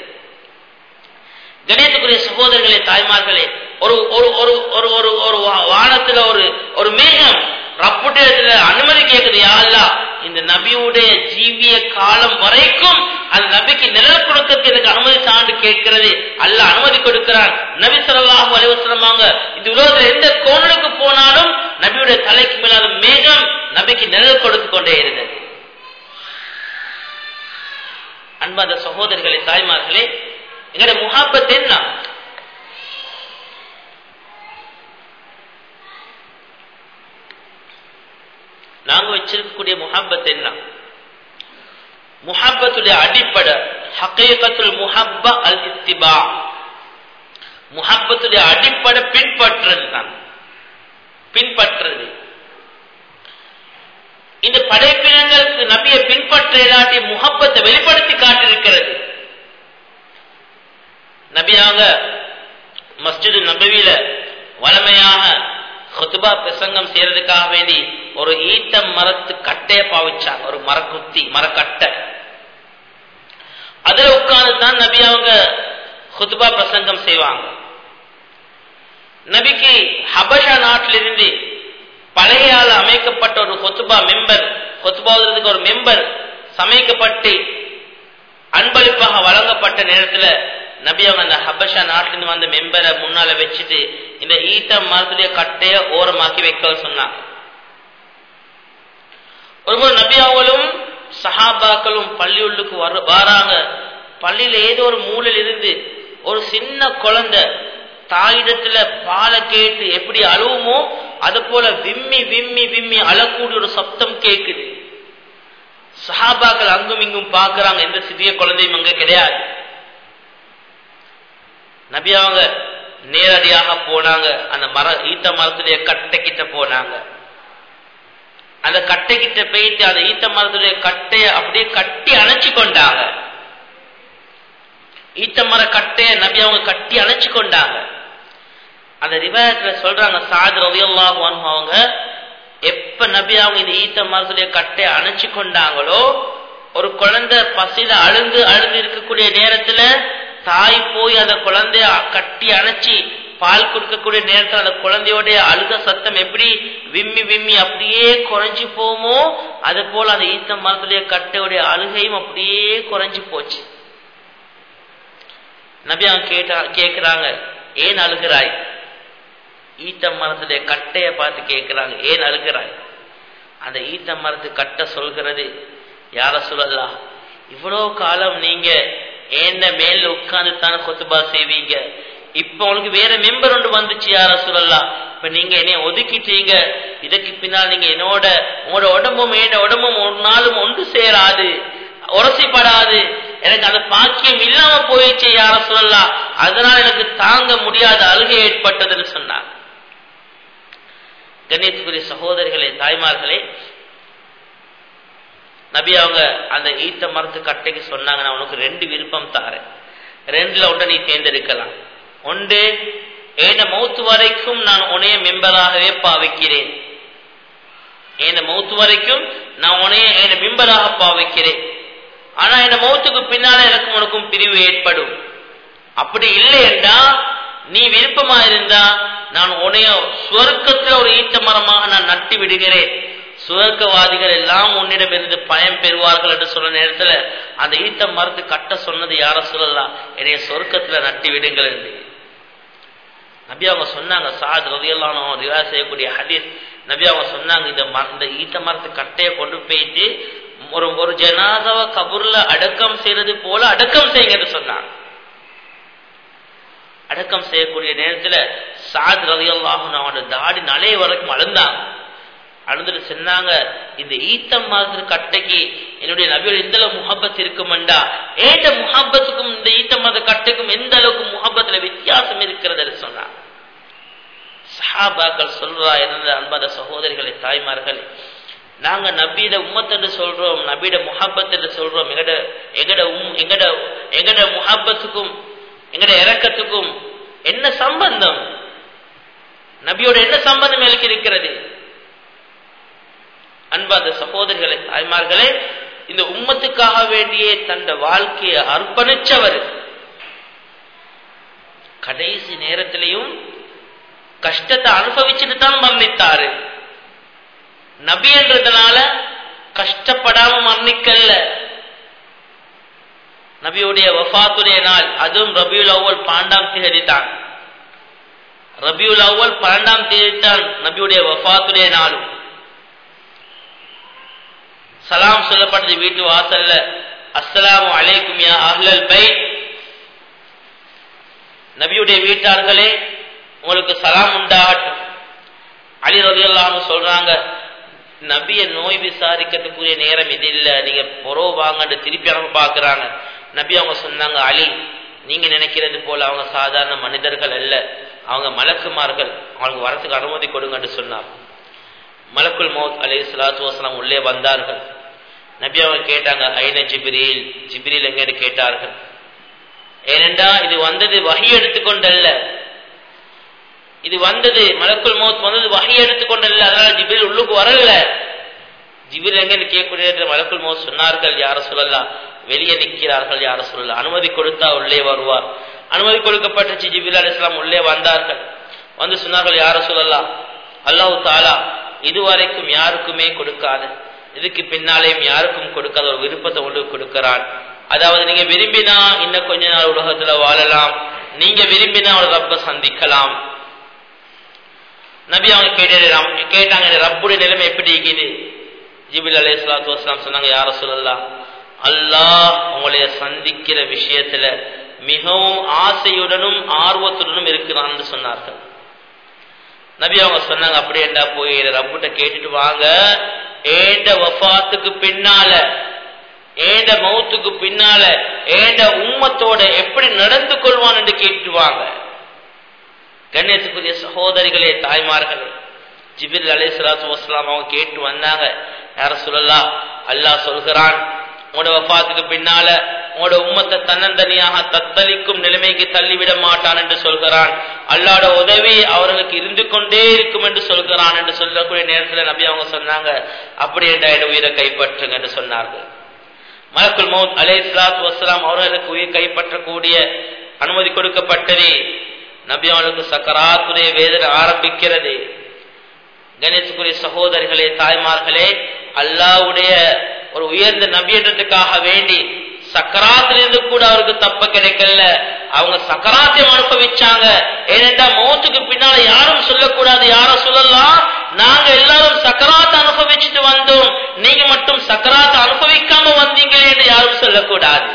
கணேசக்குரிய சகோதரர்களே தாய்மார்களே ஒரு ஒரு ஒரு ஒரு ஒரு ஒரு வானத்துல ஒரு ஒரு மேகம் ரப்புட்டத்துல அனுமதி கேட்குது யாருலா இந்த நபியுடைய ஜீவிய காலம் வரைக்கும் அந்த நபிக்கு நிழல் கொடுக்கறதுக்கு எனக்கு அனுமதி சான்று கேட்கிறது அல்ல அனுமதி கொடுக்கிறான் நபி சொல்லாஹு அலிவசலமாங்க இந்த உலகத்துல எந்த கோணலுக்கு போனாலும் நபியுடைய தலைக்கு மேலாத மேகம் நபிக்கு நிழல் கொடுத்து கொண்டே இருந்தது அன்பாத சகோதரர்களே தாய்மார்களே எங்கட முகாப்பத் என்ன நாங்க வச்சிருக்கக்கூடிய முஹப்பத் என்ன முஹப்பத்துடைய அடிப்படை ஹக்கீகத்துல் முஹப்ப அல் இத்திபா முஹப்பத்துடைய அடிப்படை பின்பற்றுறது தான் பின்பற்றுறது இந்த படைப்பினங்களுக்கு நபியை பின்பற்ற இல்லாட்டி முகப்பத்தை வெளிப்படுத்தி காட்டிருக்கிறது நபியாக மஸ்ஜிது நபவியில வளமையாக ஹுத்துபா பிரசங்கம் செய்யறதுக்காக வேண்டி ஒரு ஈட்ட மரத்து கட்டைய பாவிச்சாங்க ஒரு மரக்குத்தி மரக்கட்டை அதுல உட்கார்ந்து தான் நபி அவங்க ஹுத்துபா பிரசங்கம் செய்வாங்க நபிக்கு ஹபஷா நாட்டிலிருந்து பழையால் அமைக்கப்பட்ட ஒரு கொத்துபா மெம்பர் கொத்துபாவதற்கு ஒரு மெம்பர் சமைக்கப்பட்டு அன்பளிப்பாக வழங்கப்பட்ட நேரத்துல நபி அவங்க அந்த ஹபஷா நாட்டிலிருந்து வந்த மெம்பரை முன்னால வச்சுட்டு இந்த ஈத்த மரத்துடைய கட்டைய ஓரமாக்கி வைக்க சொன்னாங்க ஒருமுறை நபி அவங்களும் சஹாபாக்களும் பள்ளியுள்ளுக்கு வர வாராங்க பள்ளியில ஏதோ ஒரு மூலையில் இருந்து ஒரு சின்ன குழந்தை தாயிடத்துல பாலை கேட்டு எப்படி அழுவுமோ அது போல விம்மி விம்மி விம்மி அழக்கூடிய ஒரு சப்தம் கேக்குது சஹாபாக்கள் அங்கும் இங்கும் பார்க்கறாங்க எந்த சிறிய குழந்தையும் அங்க கிடையாது நபி அவங்க நேரடியாக போனாங்க அந்த மர ஈத்த மரத்துடைய கட்டை கிட்ட போனாங்க அந்த கட்டை கிட்ட போயிட்டு அந்த ஈத்த மரத்துடைய கட்டைய அப்படியே கட்டி அணைச்சு கொண்டாங்க ஈத்த மர கட்டைய நபி அவங்க கட்டி அணைச்சு கொண்டாங்க அந்த ரிவாயத்துல சொல்றாங்க சாத் ரவியல்லாஹு அவங்க எப்ப நபி அவங்க இந்த ஈத்த மரத்துடைய கட்டையை அணைச்சு கொண்டாங்களோ ஒரு குழந்தை பசியில அழுந்து அழுந்து இருக்கக்கூடிய நேரத்துல தாய் போய் அந்த குழந்தைய கட்டி அணைச்சி பால் கொடுக்கக்கூடிய நேரத்தில் அந்த குழந்தையோடைய அழுக சத்தம் எப்படி விம்மி விம்மி அப்படியே குறைஞ்சு போமோ அது போல அந்த ஈத்த மரத்துடைய கட்டையுடைய அழுகையும் அப்படியே குறைஞ்சு போச்சு நபி அவங்க கேட்டா கேட்கிறாங்க ஏன் அழுகிறாய் ஈத்த மரத்துடைய கட்டைய பார்த்து கேட்கிறாங்க ஏன் அழுகிறாய் அந்த ஈத்த மரத்து கட்டை சொல்கிறது யார சொல்லலாம் இவ்வளோ காலம் நீங்க ஏந்த மேல உட்கார்ந்து தானே கொத்துபா செய்வீங்க இப்ப உங்களுக்கு வேற மெம்பர் ஒன்று வந்துச்சு யார சொல்லலாம் இப்ப நீங்க என்னைய ஒதுக்கிட்டீங்க இதுக்கு பின்னால் நீங்க என்னோட உங்களோட உடம்பும் என்னோட உடம்பும் ஒரு நாளும் ஒன்று சேராது உரசிப்படாது எனக்கு அந்த பாக்கியம் இல்லாம போயிடுச்சு யார சொல்லலாம் அதனால எனக்கு தாங்க முடியாத அழுகை ஏற்பட்டதுன்னு சொன்னார் கணேஷ்குரிய சகோதரிகளே தாய்மார்களே நபி அவங்க அந்த ஈத்த மரத்து கட்டைக்கு சொன்னாங்க நான் உனக்கு ரெண்டு விருப்பம் தாரேன் ரெண்டுல ஒன்றை நீ தேர்ந்தெடுக்கலாம் ஒன்று ஏன மௌத்து வரைக்கும் நான் உனைய மெம்பராகவே பாவிக்கிறேன் ஏன மௌத்து வரைக்கும் நான் உனைய என மெம்பராக பாவிக்கிறேன் ஆனா என் மௌத்துக்கு பின்னால எனக்கும் உனக்கும் பிரிவு ஏற்படும் அப்படி இல்லை என்றா நீ விருப்பமா இருந்தா நான் உனைய சுவர்க்கத்துல ஒரு ஈட்ட மரமாக நான் நட்டி விடுகிறேன் சுவர்க்கவாதிகள் எல்லாம் உன்னிடம் இருந்து பயன் பெறுவார்கள் என்று சொன்ன நேரத்துல அந்த ஈத்த மரத்து கட்ட சொன்னது யார சொல்லலாம் என்னைய சொர்க்கத்துல நட்டி விடுங்கள் என்று நபி அவங்க சொன்னாங்க சாத் ரதியெல்லாம் ரிவா செய்யக்கூடிய ஹதீஸ் நபி அவங்க சொன்னாங்க இந்த இந்த ஈத்த மரத்து கட்டையை கொண்டு போயிட்டு ஒரு ஒரு ஜனாதாவை கபூர்ல அடக்கம் செய்யறது போல அடக்கம் செய்யுங்கன்னு சொன்னாங்க அடக்கம் செய்யக்கூடிய நேரத்துல சாத் ரதியல்லாஹும் அவனோட தாடி நலைய வரைக்கும் அழுந்தாங்க அழுந்துட்டு சொன்னாங்க இந்த ஈத்தம் மாதிரி கட்டைக்கு என்னுடைய நபியோட எந்த அளவு முகப்பத் இருக்குமெண்டா ஏட்ட முகப்பத்துக்கும் இந்த ஈத்தம் மத கட்டைக்கும் எந்த அளவுக்கு முகப்பத்துல வித்தியாசம் இருக்கிறது சொன்னாங்க சஹாபாக்கள் சொல்றா இருந்த அன்பாத சகோதரிகளை தாய்மார்கள் நாங்க நபீட உம்மத் என்று சொல்றோம் நபீட முஹப்பத் என்று சொல்றோம் எங்கட எங்கட உம் எங்கட எங்கட முஹப்பத்துக்கும் எங்கட இறக்கத்துக்கும் என்ன சம்பந்தம் நபியோட என்ன சம்பந்தம் எனக்கு இருக்கிறது அன்பாத சகோதரிகளை தாய்மார்களே இந்த உம்மத்துக்காக வேண்டியே தந்த வாழ்க்கையை அர்ப்பணிச்சவர் கடைசி நேரத்திலையும் கஷ்டத்தை அனுபவிச்சுட்டு தான் மரணித்தாரு நபி என்றதுனால கஷ்டப்படாம மரணிக்கல்ல நபியுடைய வஃத்துடைய நாள் அதுவும் ரபியுல் அவ்வல் பாண்டாம் தேதி தான் ரபியுல் அவ்வல் பன்னெண்டாம் தேதி தான் நபியுடைய வஃத்துடைய நாளும் சலாம் சொல்லப்பட்டது வீட்டு வாசல்ல அஸ்ஸலாமு அலைக்கும் யா அஹ்லல் பைத் நபியுடைய வீட்டார்களே உங்களுக்கு சலாம் உண்டாகட்டும் அலி ரதியல்லாம சொல்றாங்க நபிய நோய் விசாரிக்கிறதுக்குரிய நேரம் இது இல்ல நீங்க பொறோ வாங்கன்னு திருப்பி அவங்க பாக்குறாங்க நபி அவங்க சொன்னாங்க அலி நீங்க நினைக்கிறது போல அவங்க சாதாரண மனிதர்கள் அல்ல அவங்க மலக்குமார்கள் அவங்களுக்கு வரத்துக்கு அனுமதி கொடுங்கன்னு சொன்னார் மலக்குல் மௌத் அலி சலாத்து வசலாம் உள்ளே வந்தார்கள் நபி அவங்க கேட்டாங்க ஐன ஜிப்ரீல் ஜிப்ரீல் எங்கன்னு கேட்டார்கள் ஏனென்றா இது வந்தது வகை எடுத்துக்கொண்டல்ல இது வந்தது மலக்குள் மௌத் வந்தது வகை எடுத்துக்கொண்டல்ல அதனால ஜிபில் உள்ளுக்கு வரல ஜிபில் எங்கன்னு கேட்கக்கூடிய மலக்குள் மௌத் சொன்னார்கள் யார சொல்லலாம் வெளியே நிற்கிறார்கள் யார சொல்லலாம் அனுமதி கொடுத்தா உள்ளே வருவார் அனுமதி கொடுக்கப்பட்டுச்சு ஜிபில் அலி இஸ்லாம் உள்ளே வந்தார்கள் வந்து சொன்னார்கள் யார சொல்லலாம் அல்லாஹு தாலா இதுவரைக்கும் யாருக்குமே கொடுக்காது இதுக்கு பின்னாலேயும் யாருக்கும் கொடுக்காத ஒரு விருப்பத்தை உங்களுக்கு கொடுக்கிறான் அதாவது நீங்க விரும்பினா இன்னும் கொஞ்ச நாள் உலகத்துல வாழலாம் நீங்க விரும்பினா ஒரு ரப்ப சந்திக்கலாம் நபி அவங்க கேட்டு கேட்டாங்க ரப்புடைய நிலைமை எப்படி இருக்குது ஜிபில் அலி சலாத்து வஸ்லாம் சொன்னாங்க யார சொல்லலாம் அல்லாஹ் உங்களைய சந்திக்கிற விஷயத்துல மிகவும் ஆசையுடனும் ஆர்வத்துடனும் இருக்கிறான்னு சொன்னார்கள் நபி அவங்க சொன்னாங்க அப்படியேண்டா போய் ரப்புட்ட கேட்டுட்டு வாங்க ஏண்ட வஃபாத்துக்கு பின்னால ஏண்ட மௌத்துக்கு பின்னால ஏண்ட உம்மத்தோட எப்படி நடந்து கொள்வான் என்று கேட்டுட்டு வாங்க கண்ணியத்துக்குரிய சகோதரிகளே தாய்மார்களே ஜிபில் அலை சலாத்து வஸ்லாம் அவங்க கேட்டு வந்தாங்க யார சொல்லலாம் அல்லாஹ் சொல்கிறான் உங்களோட வஃபாத்துக்கு பின்னால உங்களோட உம்மத்தை தன்னந்தனியாக தத்தளிக்கும் நிலைமைக்கு தள்ளிவிட மாட்டான் என்று சொல்கிறான் அல்லாட உதவி அவர்களுக்கு இருந்து கொண்டே இருக்கும் என்று சொல்கிறான் என்று சொல்லக்கூடிய நேரத்தில் நபி அவங்க சொன்னாங்க அப்படி என்ற உயிரை கைப்பற்றுங்க என்று சொன்னார்கள் மலக்குல் மௌத் அலே இஸ்லாத் வஸ்லாம் அவர்களுக்கு உயிர் கைப்பற்றக்கூடிய அனுமதி கொடுக்கப்பட்டது நபி அவர்களுக்கு சக்கராத்துடைய வேதனை ஆரம்பிக்கிறது கணேசுக்குரிய சகோதரிகளே தாய்மார்களே அல்லாவுடைய ஒரு உயர்ந்த நபியன்றதுக்காக வேண்டி சக்கராத்திலிருந்து கூட அவருக்கு தப்ப கிடைக்கல அவங்க சக்கராத்தையும் அனுபவிச்சாங்க ஏனென்றா மௌத்துக்கு பின்னால யாரும் சொல்லக்கூடாது யாரும் சொல்லலாம் நாங்க எல்லாரும் சக்கராத்தை அனுபவிச்சுட்டு வந்தோம் நீங்க மட்டும் சக்கராத்தை அனுபவிக்காம வந்தீங்களே என்று யாரும் சொல்லக்கூடாது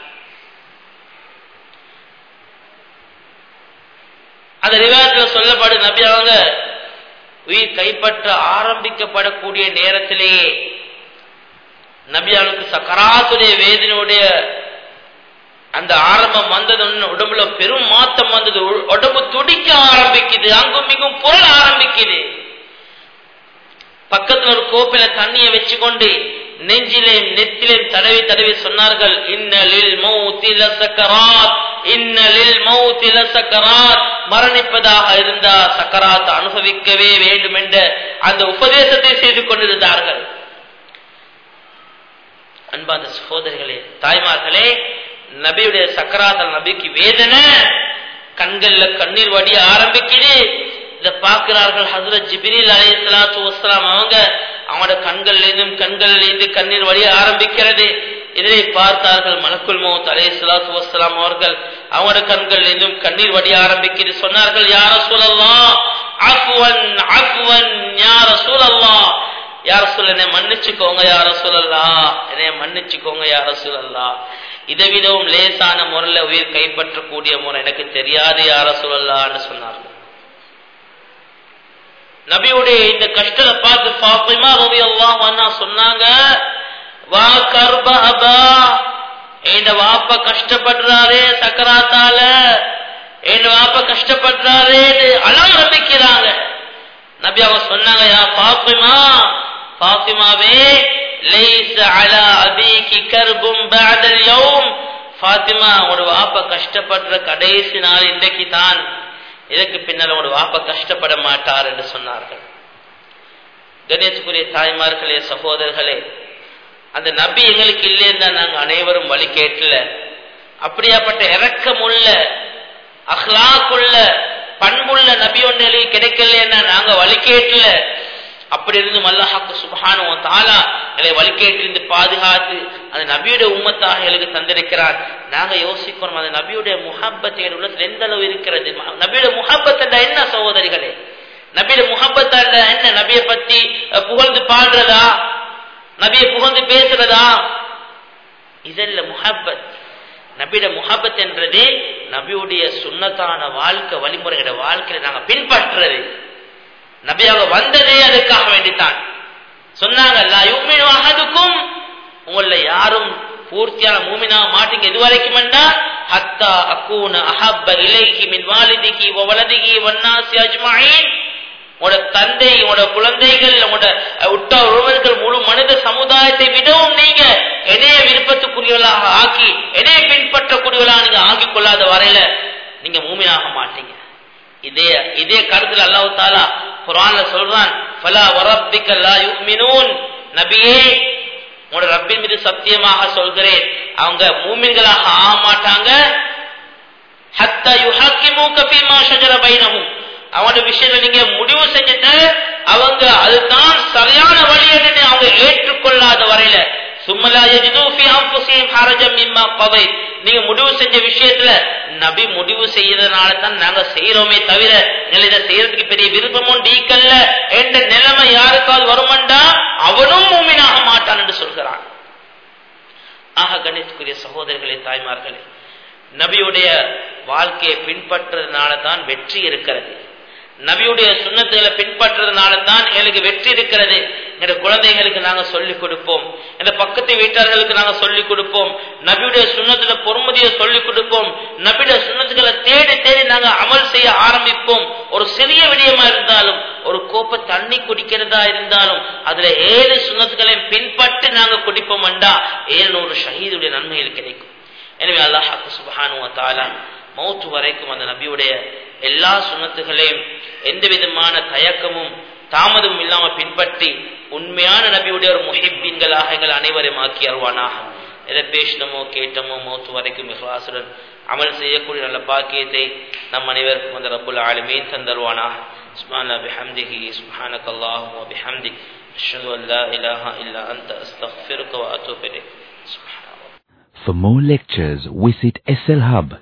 அந்த ரிவாயத்தில் சொல்லப்படு நபி அவங்க உயிர் கைப்பற்ற ஆரம்பிக்கப்படக்கூடிய நேரத்திலேயே நபியாளுக்கு சக்கராத்துடைய வேதனையுடைய அந்த ஆரம்பம் வந்தது உடம்புல பெரும் மாத்தம் வந்தது உடம்பு துடிக்க ஆரம்பிக்குது அங்கும் இங்கும் புரள ஆரம்பிக்குது பக்கத்துல ஒரு கோப்பில தண்ணியை வச்சுக்கொண்டு நெஞ்சிலேயும் நெத்திலேயும் தடவி தடவி சொன்னார்கள் இன்னலில் மௌத்தில சக்கராத் இன்னலில் மௌத்தில சக்கராத் மரணிப்பதாக இருந்தா சக்கராத் அனுபவிக்கவே வேண்டும் என்ற அந்த உபதேசத்தை செய்து கொண்டிருந்தார்கள் அன்பாந்த சகோதரிகளே தாய்மார்களே நபியுடைய சக்கராத்தல் நபிக்கு வேதனை கண்கள்ல கண்ணீர் வடிய ஆரம்பிக்குது இதை பார்க்கிறார்கள் ஹசரத் ஜிபிரில் அலி சலாத்து வஸ்லாம் அவங்க அவனோட கண்கள்ல இருந்தும் கண்கள்ல இருந்து கண்ணீர் வடிய ஆரம்பிக்கிறது இதனை பார்த்தார்கள் மலக்குல் மௌத் அலே சலாத்து வஸ்லாம் அவர்கள் அவனோட கண்கள்ல இருந்தும் கண்ணீர் வடிய ஆரம்பிக்கிறது சொன்னார்கள் யார சூழல்லாம் அஃப்வன் அஃப்வன் யார சூழல்லாம் யார சொல்ல என்னை மன்னிச்சுக்கோங்க யார சொல்லலாம் என்னை மன்னிச்சுக்கோங்க யார சொல்லலாம் இதை விடவும் லேசான முறையில உயிர் கைப்பற்றக்கூடிய முறை எனக்கு தெரியாது யார சொல்லலான்னு சொன்னார்கள் நபியுடைய இந்த கஷ்டத்தை பார்த்து பாப்பிமா ரவி எல்லாம் சொன்னாங்க வா கர்ப அபா என் வாப்ப கஷ்டப்படுறாரே சக்கராத்தால என் வாப்ப கஷ்டப்படுறாரே அழ ஆரம்பிக்கிறாங்க நபி அவங்க சொன்னாங்க யா பாப்பிமா பாத்திமாவே லைஸ் அலா அபீகி கர்பும் பஅதல் யௌம் ஃபாத்திமா உங்களோட வாப்ப கஷ்டப்படுற கடைசி நாள் இன்றைக்கு தான் இதற்கு பின்னால் உங்களோட வாப்ப கஷ்டப்பட மாட்டார் என்று சொன்னார்கள் கணேசுக்குரிய தாய்மார்களே சகோதரர்களே அந்த நபி எங்களுக்கு இல்லைன்னு நாங்கள் அனைவரும் வழி கேட்கல அப்படியாப்பட்ட இறக்கமுள்ள அஹ்லாக்குள்ள பண்புள்ள நபி ஒன்று கிடைக்கலன்னா நாங்க வழி கேட்கல அப்படி இருந்து மல்லாஹாக்கு சுபஹானுவன் தாலா எங்களை வழிகேட்டிருந்து பாதுகாத்து அந்த நபியுடைய உம்மத்தாக எங்களுக்கு தந்திருக்கிறார் நாங்க யோசிக்கணும் அந்த நபியுடைய முஹப்பத் எங்கள் உள்ளத்தில் எந்த அளவு இருக்கிறது நபியுடைய முஹப்பத் என்ற என்ன சகோதரிகளே நபியுடைய முஹப்பத் என்ற என்ன நபியை பத்தி புகழ்ந்து பாடுறதா நபியை புகழ்ந்து பேசுறதா இதல்ல முஹப்பத் நபியோட முஹப்பத் என்றது நபியுடைய சுண்ணத்தான வாழ்க்கை வழிமுறைகள வாழ்க்கையில நாங்க பின்பற்றுறது நபியாக வந்ததே அதுக்காக வேண்டித்தான் சொன்னாங்க அகதுக்கும் உங்கள யாரும் பூர்த்தியான மூமினா மாட்டீங்க இது வரைக்கும் ஹத்தா அக்கூன அஹப்ப இலைக்கு மின் வாலிதிக்கு வலதிகி வன்னாசி அஜ்மாயின் உங்களோட தந்தை உங்களோட குழந்தைகள் உங்களோட உட்ட உறவர்கள் முழு மனித சமுதாயத்தை விடவும் நீங்க என்னைய விருப்பத்துக்குரியவர்களாக ஆக்கி என்னைய பின்பற்றக்கூடியவர்களாக நீங்க ஆக்கிக் கொள்ளாத வரையில நீங்க மூமியாக மாட்டீங்க இதே இதே கருத்துல அல்லாஹு தாலா குரான்ல சொல்றான் ஃபலா வரப்பிக்க லா யுமினூன் நபியே உங்களோட ரப்பின் மீது சத்தியமாக சொல்கிறேன் அவங்க மூமின்களாக ஆக மாட்டாங்க ஹத்தா யுஹக்கிமூக ஃபீமா ஷஜர பைனஹும் அவனோட விஷயத்துல நீங்க முடிவு செஞ்சுட்டு அவங்க அதுதான் சரியான வழி என்று அவங்க ஏற்றுக்கொள்ளாத வரையில சும்மலா யஜிது ஃபி அன்ஃபுஸிஹிம் ஹரஜம் மிம்மா கதை நீங்க முடிவு செஞ்ச விஷயத்துல நபி முடிவு செய்யறதுனால தான் நாங்க செய்யறோமே தவிர எங்களை இதை செய்யறதுக்கு பெரிய விருப்பமும் டீக்கல்ல என்ற நிலைமை யாருக்காவது வருமண்டா அவனும் மூமினாக மாட்டான் என்று சொல்கிறான் ஆக கணித்துக்குரிய சகோதரர்களே தாய்மார்களே நபியுடைய வாழ்க்கையை பின்பற்றதுனால தான் வெற்றி இருக்கிறது நபியுடைய சுண்ணத்துகளை பின்பற்றதுனால தான் எங்களுக்கு வெற்றி இருக்கிறது எங்க குழந்தைகளுக்கு நாங்க சொல்லிக் கொடுப்போம் இந்த பக்கத்து வீட்டார்களுக்கு நாங்க சொல்லிக் கொடுப்போம் நபியுடைய சுண்ணத்துல பொறுமதியை சொல்லிக் கொடுப்போம் நபியுடைய சுண்ணத்துக்களை தேடி தேடி நாங்க அமல் செய்ய ஆரம்பிப்போம் ஒரு சிறிய விடயமா இருந்தாலும் ஒரு கோப்ப தண்ணி குடிக்கிறதா இருந்தாலும் அதுல ஏழு சுண்ணத்துக்களையும் பின்பற்றி நாங்க குடிப்போம்டா ஏழுநூறு ஷஹீதுடைய நன்மைகள் கிடைக்கும் எனவே அல்லாஹாக்கு சுபஹானு தாலா மௌத்து வரைக்கும் அந்த நபியுடைய எல்லா சுண்ணத்துகளையும் எந்த விதமான தயக்கமும் தாமதமும் இல்லாம பின்பற்றி உண்மையான நபியுடைய ஒரு முஹிப்பீன்களாக எங்கள் அனைவரையும் ஆக்கி அருவானாக எதை பேசினமோ கேட்டமோ மௌத்து வரைக்கும் இஹ்லாசுடன் அமல் செய்யக்கூடிய நல்ல பாக்கியத்தை நம் அனைவருக்கும் அந்த ரப்புல் ஆலுமீன் தந்தருவானாக سبحان بحمده سبحانك اللهم وبحمدك أشهد أن لا إله إلا أنت أستغفرك وأتوب إليك سبحان الله For more lectures, visit slhub